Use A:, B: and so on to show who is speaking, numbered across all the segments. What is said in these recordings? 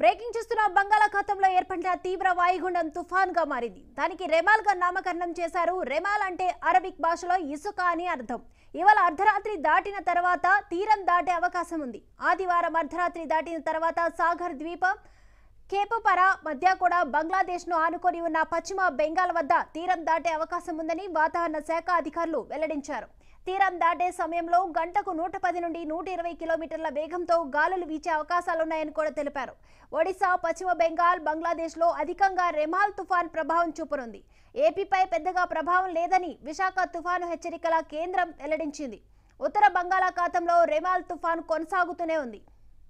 A: breaking చూస్తున్న బంగాళాఖాతంలో ఏర్పడిన తీవ్ర వాయుగుండం తుఫాన్ గా మారింది దానికి రెమాల్ గా నామకరణం చేశారు రెమాల్ అంటే అరబిక్ భాషలో ఇసుక అని అర్థం ఇవాళ అర్ధరాత్రి దాటిన తర్వాత తీరం దాటే అవకాశం ఉంది ఆదివారం అర్ధరాత్రి దాటిన తర్వాత సాగర్ ద్వీపం కేపుపరా మధ్య కూడా బంగ్లాదేశ్ ను ఆనుకొని ఉన్న పశ్చిమ బెంగాల్ వద్ద తీరం దాటే అవకాశం ఉందని వాతావరణ శాఖ అధికారులు వెల్లడించారు తీరం దాటే సమయంలో గంటకు నూట పది నుండి నూట ఇరవై కిలోమీటర్ల వేగంతో గాలులు వీచే అవకాశాలున్నాయని కూడా తెలిపారు ఒడిశా పశ్చిమ బెంగాల్ బంగ్లాదేశ్లో అధికంగా రెమాల్ తుఫాన్ ప్రభావం చూపనుంది ఏపీపై పెద్దగా ప్రభావం లేదని విశాఖ తుఫాను హెచ్చరికల కేంద్రం వెల్లడించింది ఉత్తర బంగాళాఖాతంలో రెమాల్ తుఫాన్ కొనసాగుతూనే ఉంది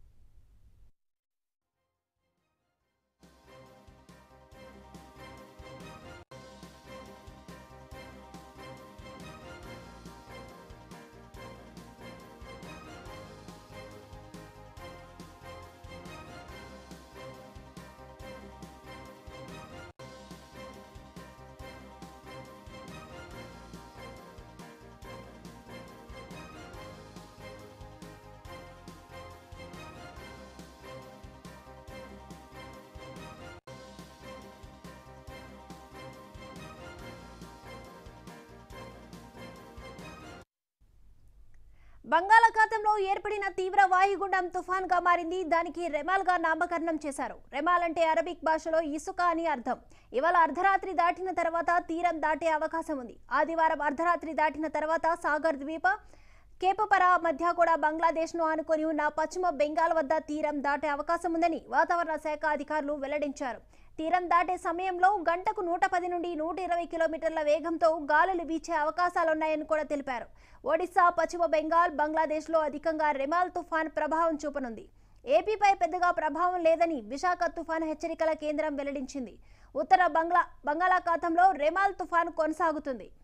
A: బంగాళాఖాతంలో ఏర్పడిన తీవ్ర వాయుగుండం తుఫాన్ గా మారింది దానికి రెమాల్ గా నామకరణం చేశారు రెమాల్ అంటే అరబిక్ భాషలో ఇసుక అని అర్థం ఇవాళ అర్ధరాత్రి దాటిన తర్వాత తీరం దాటే అవకాశం ఉంది ఆదివారం అర్ధరాత్రి దాటిన తర్వాత సాగర్ ద్వీప కేపపరా మధ్య కూడా బంగ్లాదేశ్ ను ఆనుకొని ఉన్న పశ్చిమ బెంగాల్ వద్ద తీరం దాటే అవకాశం ఉందని వాతావరణ శాఖ అధికారులు వెల్లడించారు తీరం దాటే సమయంలో గంటకు నూట పది నుండి నూట ఇరవై కిలోమీటర్ల వేగంతో గాలులు వీచే అవకాశాలున్నాయని కూడా తెలిపారు ఒడిశా పశ్చిమ బెంగాల్ బంగ్లాదేశ్లో అధికంగా రెమాల్ తుఫాన్ ప్రభావం చూపనుంది ఏపీపై పెద్దగా ప్రభావం లేదని విశాఖ తుఫాన్ హెచ్చరికల కేంద్రం వెల్లడించింది ఉత్తర బంగ్లా బంగాళాఖాతంలో రెమాల్ తుఫాన్ కొనసాగుతుంది